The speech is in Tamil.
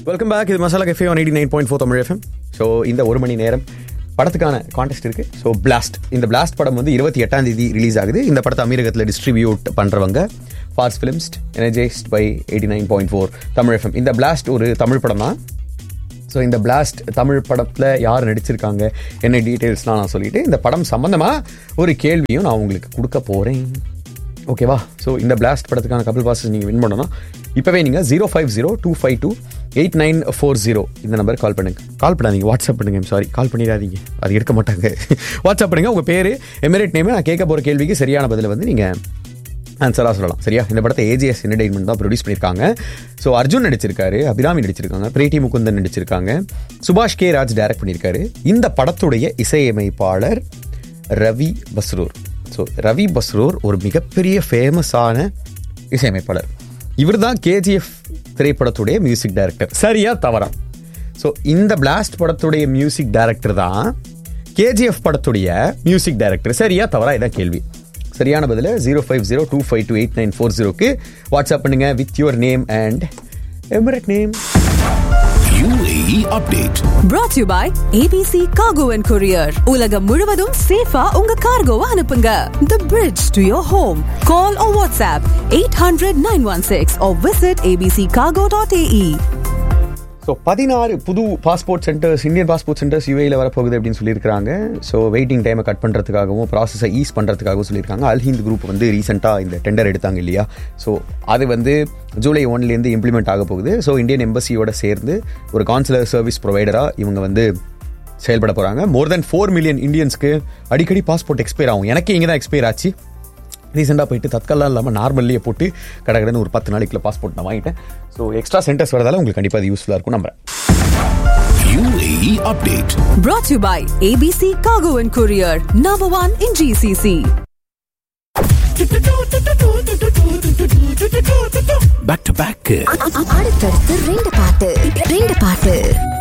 வெல்கம் பேக் இது masala cafe one eighty nine point four Tamil FM so இந்த ஒரு மணி நேரம் படத்துக்கான கான்டெஸ்ட் இருக்கு ஸோ பிளாஸ்ட் இந்த பிளாஸ்ட் படம் வந்து இருபத்தி எட்டாம் தேதி ரிலீஸ் ஆகுது இந்த படத்தை அமீரகத்தில் டிஸ்ட்ரிபியூட் பண்றவங்க Phars films energised by eighty nine point four Tamil FM இந்த பிளாஸ்ட் ஒரு தமிழ் படம் தான் ஸோ இந்த பிளாஸ்ட் தமிழ் படத்தில் யார் நடிச்சிருக்காங்க என்ன டீட்டெயில்ஸ்லாம் நான் சொல்லிட்டு இந்த படம் சம்மந்தமாக ஒரு கேள்வியும் நான் உங்களுக்கு கொடுக்க போகிறேன் ஓகேவா ஸோ இந்த பிளாஸ்ட் படத்துக்கான கபில் பாசஸ் நீங்கள் வின் பண்ணணும் இப்போவே நீங்கள் zero five zero two five two eight nine four zero இந்த நம்பர் கால் பண்ணுங்க கால் பண்ணாதீங்க வாட்ஸ்அப் பண்ணுங்க சாரி கால் பண்ணிடாதீங்க அது எடுக்க மாட்டாங்க வாட்ஸ்அப் பண்ணுங்க உங்கள் பேர் எமிரேட் நேம் நான் கேட்க போகிற கேள்விக்கு சரியான பதிலை வந்து நீங்கள் ஆன்சராக சொல்லலாம் சரியா இந்த படத்தை ஏஜிஎஸ் என்டர்டைன்மெண்ட் தான் ப்ரொடியூஸ் பண்ணியிருக்காங்க ஸோ அர்ஜுன் நடிச்சிருக்காரு அபிராமி நடிச்சிருக்காங்க பிரேட்டி முகுந்தன் நடிச்சிருக்காங்க சுபாஷ் கே ராஜ் டைரக்ட் பண்ணியிருக்காரு இந்த படத்துடைய இசையமைப்பாளர் ரவி பஸ்ரூர் ஸோ ரவி பஸ்ரூர் ஒரு மிகப்பெரிய ஃபேமஸான இசையமைப்பாளர் இவர் தான் கேஜிஎஃப் திரைப்படத்துடைய மியூசிக் டைரக்டர் சரியா தவறா ஸோ இந்த பிளாஸ்ட் படத்துடைய மியூசிக் டைரக்டர் தான் கேஜிஎஃப் படத்துடைய மியூசிக் டைரக்டர் சரியா தவறா இதான் கேள்வி சரியான பதில zero five zero two five two eight nine four ஜீரோக்கு வாட்ஸ்அப் பண்ணுங்க with your name and emirate name UAE update. brought to you by ABC Cargo and Courier. உலகம் முழுவதும் சேஃபா உங்க கார்கோவை அனுப்புங்க. The bridge to your home. Call or WhatsApp 800-916 or visit abccargo.ae. So பதினாறு புது passport centres Indian passport centres யூஏயில் வரப்போகுது அப்படின்னு சொல்லியிருக்காங்க ஸோ வெயிட்டிங் டைமை கட் பண்ணுறதுக்காகவும் ப்ராசஸை ஈஸ் பண்ணுறதுக்காகவும் சொல்லியிருக்காங்க அல்ஹிந்த் குரூப் வந்து ரீசெண்டாக இந்த டெண்டர் எடுத்தாங்க இல்லையா ஸோ அது வந்து ஜூலை ஒன்லேருந்து இம்ப்ளிமெண்ட் ஆக போகுது ஸோ இந்தியன் எம்பசியோட சேர்ந்து ஒரு கான்சுலர் சர்வீஸ் ப்ரொவைடராக இவங்க வந்து செயல்பட போகிறாங்க மோர் தென் ஃபோர் மில்லியன் இந்தியன்ஸ்க்கு அடிக்கடி பாஸ்போர்ட் எக்ஸ்பயர் ஆகும் எனக்கே இங்கே தான் எக்ஸ்பயர் ஆச்சு ரீசெண்டாக போயிட்டு தற்காலாம் இல்லாமல் நார்மல்லையே போட்டு கடகடன்னு ஒரு பத்து நாளைக்குள்ள பாஸ்போர்ட் நான் வாங்கிட்டேன் ஸோ எக்ஸ்ட்ரா சென்டர்ஸ் வரதால உங்களுக்கு கண்டிப்பாக அது யூஸ்ஃபுல்லாக இருக்கும் நம்புறேன் UAE update. Brought to you by ABC Cargo and Courier. Number one in GCC. Back to back. அடுத்தடுத்து ரெண்டு பாட்டு ரெண்டு பாட்டு